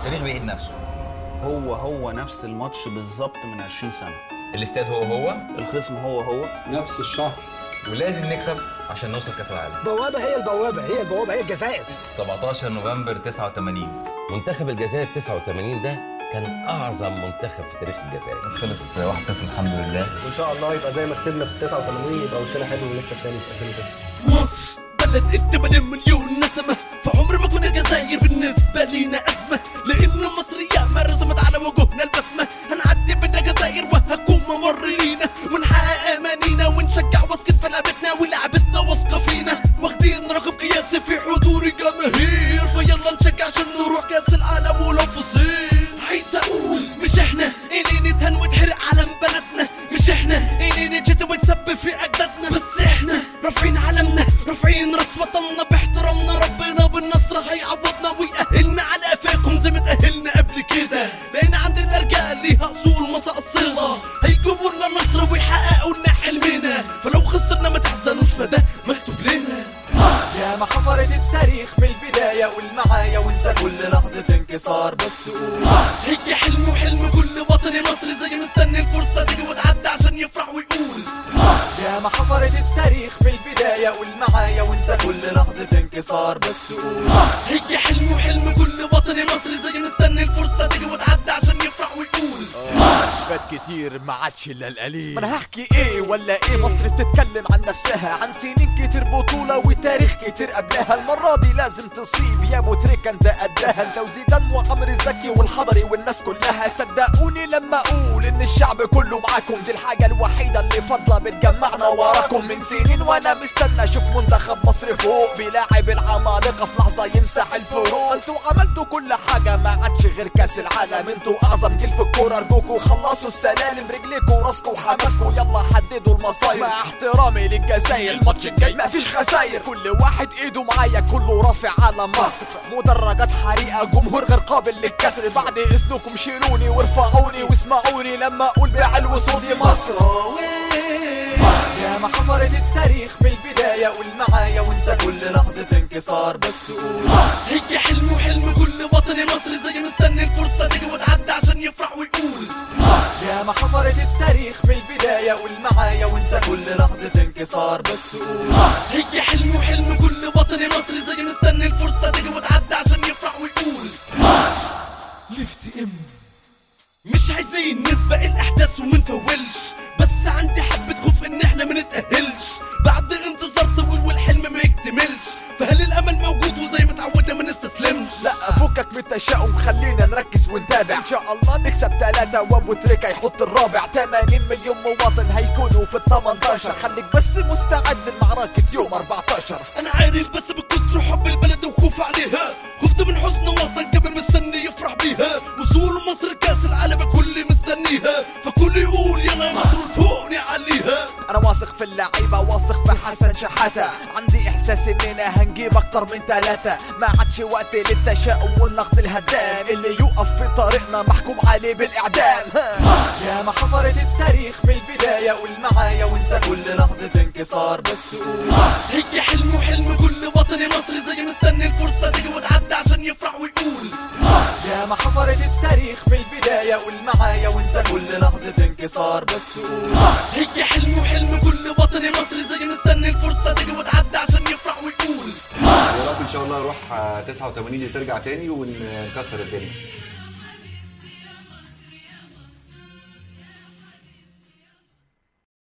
التاريخ بيعيد نفسه هو هو نفس الماتش بالظبط من 20 سنه الاستاد هو هو الخصم هو هو نفس الشهر ولازم نكسب عشان نوصل كاس العالم البوابة هي البوابة هي البوابة هي الجزائر 17 نوفمبر 89 منتخب الجزائر 89 ده كان اعظم منتخب في تاريخ الجزائر خلص 1-0 الحمد لله وإن شاء الله يبقى زي ما كسبنا في 89 يبقى وشنا حلو ونكسب تاني في 2009 مصر بلد 8 مليون نسمة فعمر ما كنا الجزائر بالنسبة لينا أزمة لأن مصر ياما رسمت على وجوهنا البسمة هنعدي بنا جزائر وهكون ممر لينا ونحقق أمانينا ونشجع واثقين في لعبتنا ولعبتنا واثقة فينا واخدين رقم قياسي في حضور الجماهير فيلا نشجع عشان نروح كأس العالم ولو في الصين عايز أقول مش إحنا اللي نتهن وتحرق علم بلدنا مش إحنا اللي نتشتم وتسبب في أجدادنا بس إحنا رافعين علمنا رافعين راس وطننا باحترامنا ربنا بالنصر هيعوضنا ويأهلنا على قفاكم زي ما تأهلنا قبل كده لأن عندنا رجال ليها أصول متأصلة هيجيبوا لنا نصر ويحققوا لنا حلمنا فلو خسرنا ما تحزنوش فده مكتوب لنا يا ما حفرت التاريخ من البداية قول معايا وانسى كل لحظة انكسار بس قول هي حلم وحلم كل وطني مصري زي مستني الفرصة تيجي وتعدي عشان يفرح ويقول يا ما حفرت التاريخ من البداية قول معايا وانسى كل لحظة انكسار بس قول هي حلم وحلم كل وطني مصري زي مستني الفرصة تيجي وتعدي عشان يفرح ويقول فات كتير ما عادش الا القليل ما انا هحكي ايه ولا ايه مصر بتتكلم عن نفسها عن سنين كتير بطولة وتاريخ كتير قبلها المرة دي لازم تصيب يا ابو تريكة انت قدها انت وزيدان وعمرو زكي والحضري والناس كلها صدقوني لما اقول ان الشعب كله معاكم دي الحاجة الوحيدة اللي فاضلة بتجمعنا وراكم من سنين وانا مستنى اشوف منتخب مصر فوق بيلاعب العمالقة في لحظة يمسح الفروق انتوا عملتوا كل حاجة ما عادش غير كاس العالم انتوا اعظم جيل في الكورة ارجوكوا خلصوا السلالم رجليكوا وراسكوا وحماسكوا يلا حددوا المصاير مع احترامي للجزائر الماتش الجاي مفيش خساير كل واحد ايده معايا كله رافع على مصر مدرجات حريقة جمهور غير قابل للكسر بعد اذنكم شيلوني وارفعوني واسمعوني لما اقول بعلو صوتي مصر يا ما حفرت التاريخ من البداية قول معايا وانسى كل لحظة انكسار بس قول هي حلم وحلم كل وطني مصري زي مستني الفرصة تيجي وتعدي عشان يفرح ويقول يا ما حفرت التاريخ من البداية قول معايا وانسى كل لحظة انكسار بس قول هي حلم وحلم كل وطني مصري زي مستني الفرصة تيجي وتعدي عشان يفرح ويقول ليفت ام مش عايزين نسبق الاحداث ومنفولش بس عندي حبة خوف ان احنا ما نتأهلش بعد انتظار طويل والحلم ما يكتملش فهل الامل موجود وزي ما اتعودنا ما نستسلمش لا فكك من التشاؤم خلينا نركز ونتابع ان شاء الله نكسب ثلاثة وابو تريكة يحط الرابع 80 مليون مواطن هيكونوا في ال 18 خليك بس مستعد لمعركة يوم 14 انا عارف بس بكتر حب البلد وخوف عليها خفت من حزن وطن قبل مستني يفرح بيها وصول مصر كاس العالم الكل مستنيها فكل يقول يلا مصر فوق نعليها انا واثق في اللعيبة واثق في حسن شحاتة عندي احساس اننا هنجيب اكتر من ثلاثة ما عادش وقت للتشاؤم والنقد الهدام اللي يقف في طريقنا محكوم عليه بالاعدام يا ما حفرت التاريخ من البداية قول معايا وانسى كل لحظة انكسار بس قول هي حلم وحلم كل وطني مصري زي مستني الفرصة تيجي وتعدي عشان يفرح ويقول يا ما حفرت التاريخ من البداية قول معايا وانسى كل لحظة انكسار بس قول هي حلم وحلم كل وطني مصري زي مستني الفرصة تيجي وتعدي عشان يفرح ويقول يا رب ان شاء الله نروح آه، 89 دي ترجع تاني ونكسر الدنيا